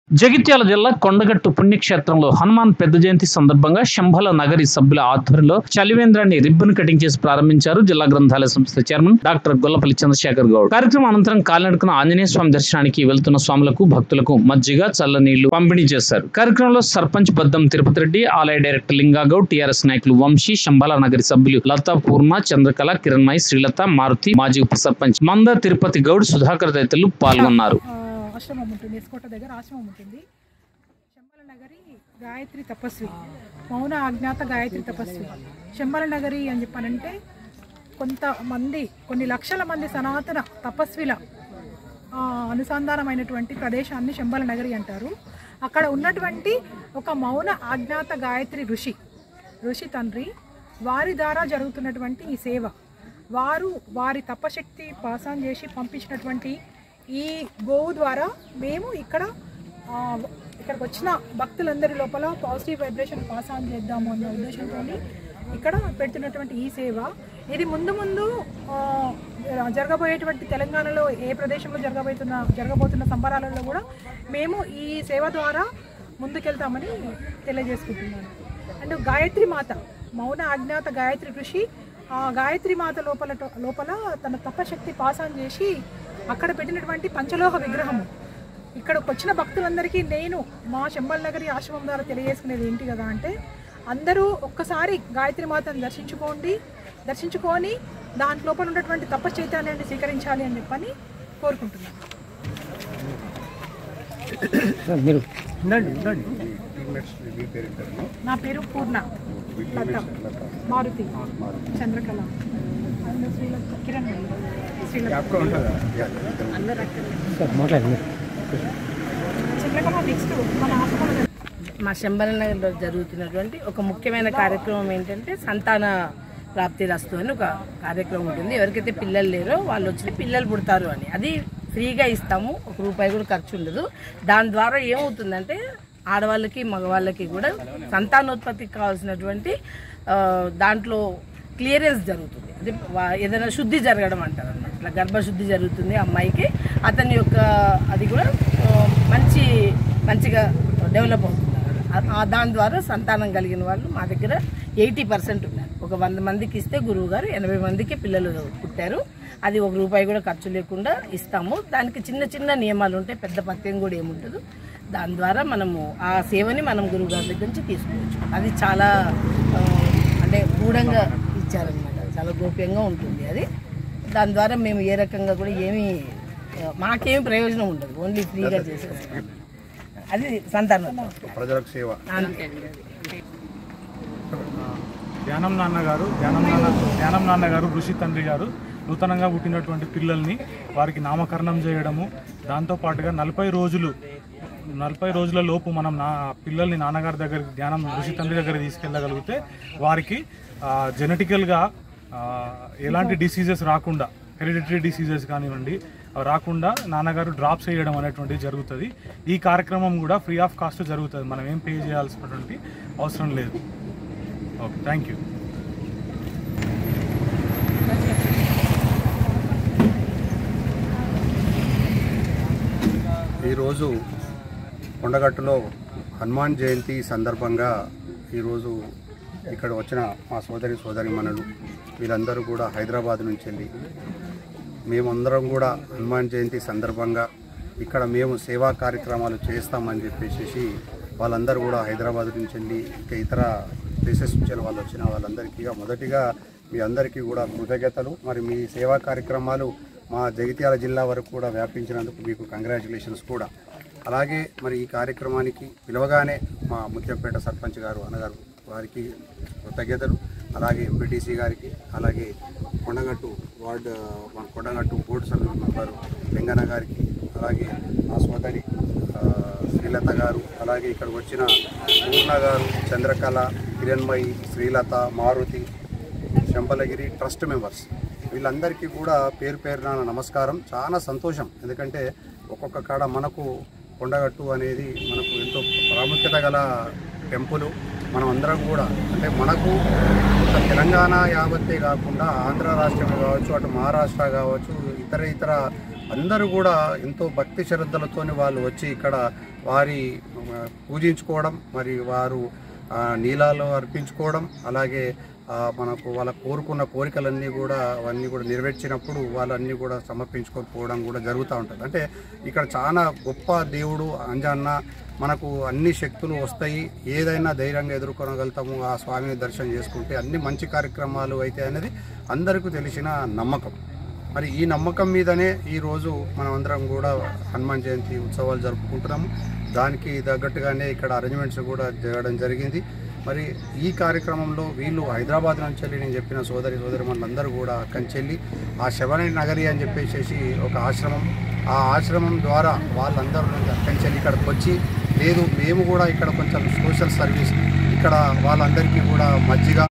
జగిత్యాల జిల్లా కొండగట్టు పుణ్యక్షేత్రంలో హనుమాన్ పెద్ద జయంతి సందర్భంగా శంభల నగరి సభ్యుల ఆధ్వర్యంలో చలివేంద్రాన్ని రిబ్బన్ కటింగ్ చేసి ప్రారంభించారు జిల్లా గ్రంథాలయ సంస్థ చైర్మన్ డాక్టర్ గొల్లపల్లి చంద్రశేఖర్ గౌడ్ కార్యక్రమం అనంతరం కాలినడకన ఆంజనేయ స్వామి దర్శనానికి వెళ్తున్న స్వాములకు భక్తులకు మజ్జిగ చల్లనీళ్లు పంపిణీ చేశారు కార్యక్రమంలో సర్పంచ్ బద్దం తిరుపతి రెడ్డి ఆలయ డైరెక్టర్ లింగాగౌడ్ టీఆర్ఎస్ నాయకులు వంశీ శంభల నగరి సభ్యులు లతా పూర్ణ చంద్రకళ కిరణ్మయి శ్రీలత మారుతి మాజీ ఉప సర్పంచ్ మంద తిరుపతి గౌడ్ సుధాకర్ తదితరులు పాల్గొన్నారు ఆ, ఆశ్రమం ఉంటుంది ఎస్కోట దగ్గర ఆశ్రమం ఉంటుంది శంబల నగరి గాయత్రి తపస్వి మౌన అజ్ఞాత గాయత్రి తపస్వి శంబల నగరి అని చెప్పానంటే కొంతమంది కొన్ని లక్షల మంది సనాతన తపస్విల ఆ, అనుసంధానమైనటువంటి ప్రదేశాన్ని శంబల నగరి అంటారు అక్కడ ఉన్నటువంటి ఒక మౌన అజ్ఞాత గాయత్రి ఋషి ఋషి తండ్రి వారి ద్వారా జరుగుతున్నటువంటి ఈ సేవ వారు వారి తపశక్తి పాసాన్ చేసి పంపించినటువంటి ఈ గోవు ద్వారా మేము ఇక్కడ ఆ, ఇక్కడికి వచ్చిన భక్తులందరి లోపల పాజిటివ్ వైబ్రేషన్ పాస్ ఆన్ చేద్దాము అన్న ఉద్దేశంతో ఇక్కడ పెడుతున్నటువంటి ఈ సేవ ఇది ముందు ముందు ఆ, జరగబోయేటువంటి తెలంగాణలో ఏ ప్రదేశంలో జరగబోతున్న జరగబోతున్న సంబరాలలో కూడా మేము ఈ సేవ ద్వారా ముందుకెళ్తామని తెలియజేసుకుంటున్నాను అండ్ గాయత్రి మాత మౌన అజ్ఞాత గాయత్రి ఋషి ఆ గాయత్రి మాత లోపల లోపల తన తపశక్తి పాసాన్ చేసి అక్కడ పెట్టినటువంటి పంచలోహ విగ్రహము ఇక్కడికి వచ్చిన భక్తులందరికీ నేను మా శంబల్ నగరి ఆశ్రమం ద్వారా తెలియజేసుకునేది ఏంటి కదా అంటే అందరూ ఒక్కసారి గాయత్రి మాతను దర్శించుకోండి దర్శించుకొని దాంట్ లోపల ఉన్నటువంటి తప చైతన్యాన్ని స్వీకరించాలి అని చెప్పని కోరుకుంటున్నాను నా పేరు పూర్ణ లత మారుతి చంద్రకళ అండ్ శ్రీలత కిరణ్ శ్రీలత చంద్రకళ నెక్స్ట్ మన ఆశ్రమంలో మా శంబల నగర్లో జరుగుతున్నటువంటి ఒక ముఖ్యమైన కార్యక్రమం ఏంటంటే సంతాన ప్రాప్తి రస్తు అని ఒక కార్యక్రమం ఉంటుంది ఎవరికైతే పిల్లలు లేరో వాళ్ళు వచ్చి పిల్లలు పుడతారు అని అది ఫ్రీగా ఇస్తాము ఒక రూపాయి కూడా ఖర్చు ఉండదు దాని ద్వారా ఏమవుతుందంటే ఆడవాళ్ళకి మగవాళ్ళకి కూడా సంతానోత్పత్తికి కావాల్సినటువంటి ఆ, దాంట్లో క్లియరెన్స్ జరుగుతుంది అంటే వా- ఏదైనా శుద్ధి జరగడం అంటారు అన్నమాట ఇట్లా గర్భశుద్ధి జరుగుతుంది అమ్మాయికి అతని యొక్క అది కూడా ఆ, మంచి మంచిగా డెవలప్ అవుతుంది ఆ- ఆ దాని ద్వారా సంతానం కలిగిన వాళ్ళు మా దగ్గర ఎయిటీ పర్సెంట్ ఉన్నారు ఒక వంద మందికి ఇస్తే గురువు గారు ఎనభై మందికి పిల్లలు పుట్టారు అది ఒక రూపాయి కూడా ఖర్చు లేకుండా ఇస్తాము దానికి చిన్న చిన్న నియమాలు ఉంటాయి పెద్ద పత్యం కూడా ఏముండదు దాని ద్వారా మనము ఆ సేవని మనం గురువు గారి దగ్గర నుంచి తీసుకోవచ్చు అది చాలా ఆ, అంటే గూఢంగా ఇచ్చారనమాట చాలా గోప్యంగా ఉంటుంది అది దాని ద్వారా మేము ఏ రకంగా కూడా ఏమీ ఆ, మాకేమి ప్రయోజనం ఉండదు ఓన్లీ ఫ్రీగా చేసేస్తాం అది సంతానం ప్రజలకు సేవ అంతే ధ్యానం నాన్నగారు ధ్యానం నాన్న ధ్యానం నాన్నగారు ఋషి తండ్రి గారు నూతనంగా పుట్టినటువంటి పిల్లల్ని వారికి నామకరణం చేయడము దాంతోపాటుగా నలభై రోజులు నలభై రోజుల లోపు మనం నా పిల్లల్ని నాన్నగారి దగ్గరికి ధ్యానం ఋషి తండ్రి దగ్గర తీసుకెళ్ళగలిగితే వారికి జెనెటికల్గా ఎలాంటి డిసీజెస్ రాకుండా హెరిడిటరీ డిసీజెస్ కానివ్వండి అవి రాకుండా నాన్నగారు డ్రాప్స్ వేయడం అనేటువంటిది జరుగుతుంది ఈ కార్యక్రమం కూడా ఫ్రీ ఆఫ్ కాస్ట్ జరుగుతుంది మనం ఏం పే చేయాల్సినటువంటి అవసరం లేదు ఓకే థ్యాంక్ యూ ఈరోజు కొండగట్టులో హనుమాన్ జయంతి సందర్భంగా ఈరోజు ఇక్కడ వచ్చిన మా సోదరి సోదరి మనలు వీళ్ళందరూ కూడా హైదరాబాద్ నుంచి వెళ్ళి మేమందరం కూడా హనుమాన్ జయంతి సందర్భంగా ఇక్కడ మేము సేవా కార్యక్రమాలు చేస్తామని చెప్పేసి వాళ్ళందరూ కూడా హైదరాబాద్ నుంచి వెళ్ళి ఇంకా ఇతర ప్లేసెస్ నుంచి వెళ్ళి వాళ్ళు వచ్చిన వాళ్ళందరికీ ఇక మొదటిగా మీ అందరికీ కూడా కృతజ్ఞతలు మరి మీ సేవా కార్యక్రమాలు మా జగిత్యాల జిల్లా వరకు కూడా వ్యాపించినందుకు మీకు కంగ్రాచులేషన్స్ కూడా అలాగే మరి ఈ కార్యక్రమానికి పిలవగానే మా ముత్యంపేట సర్పంచ్ గారు అన్నగారు వారికి కృతజ్ఞతలు అలాగే ఎంపీటీసీ గారికి అలాగే కొండగట్టు వార్డు మన కొండగట్టు బోర్డు సభ్యుల మెంబరు వెంగన్న గారికి అలాగే మా సోదరి ఆ, శ్రీలత గారు అలాగే ఇక్కడికి వచ్చిన పూర్ణ గారు చంద్రకళ కిరణ్మయి శ్రీలత మారుతి శంపలగిరి ట్రస్ట్ మెంబర్స్ వీళ్ళందరికీ కూడా పేరు పేరున నమస్కారం చాలా సంతోషం ఎందుకంటే ఒక్కొక్క కాడ మనకు కొండగట్టు అనేది మనకు ఎంతో ప్రాముఖ్యత గల టెంపుల్ మనం అందరం కూడా అంటే మనకు ఒక తెలంగాణ యావత్తే కాకుండా ఆంధ్ర రాష్ట్రం కావచ్చు అటు మహారాష్ట్ర కావచ్చు ఇతర ఇతర అందరూ కూడా ఎంతో భక్తి శ్రద్ధలతోని వాళ్ళు వచ్చి ఇక్కడ వారి ఆ, పూజించుకోవడం మరి వారు ఆ, నీలాలు అర్పించుకోవడం అలాగే ఆ, మనకు వాళ్ళ కోరుకున్న కోరికలన్నీ కూడా అవన్నీ కూడా నెరవేర్చినప్పుడు వాళ్ళన్నీ కూడా సమర్పించుకొని పోవడం కూడా జరుగుతూ ఉంటుంది అంటే ఇక్కడ చాలా గొప్ప దేవుడు అంజన్న మనకు అన్ని శక్తులు వస్తాయి ఏదైనా ధైర్యంగా ఎదుర్కొనగలుగుతాము ఆ స్వామిని దర్శనం చేసుకుంటే అన్ని మంచి కార్యక్రమాలు అయితే అనేది అందరికీ తెలిసిన నమ్మకం మరి ఈ నమ్మకం మీదనే ఈరోజు మనమందరం కూడా హనుమాన్ జయంతి ఉత్సవాలు జరుపుకుంటున్నాము దానికి తగ్గట్టుగానే ఇక్కడ అరేంజ్మెంట్స్ కూడా జరగడం జరిగింది మరి ఈ కార్యక్రమంలో వీళ్ళు హైదరాబాద్ నుంచి వెళ్ళి నేను చెప్పిన సోదరి సోదరి మనందరూ కూడా అక్కడి నుంచి వెళ్ళి ఆ శవని నగరి అని చెప్పేసి ఒక ఆశ్రమం ఆ ఆశ్రమం ద్వారా వాళ్ళందరూ నుంచి అక్కడి నుంచి వెళ్ళి ఇక్కడికి వచ్చి లేదు మేము కూడా ఇక్కడ కొంచెం సోషల్ సర్వీస్ ఇక్కడ వాళ్ళందరికీ కూడా మజ్జిగ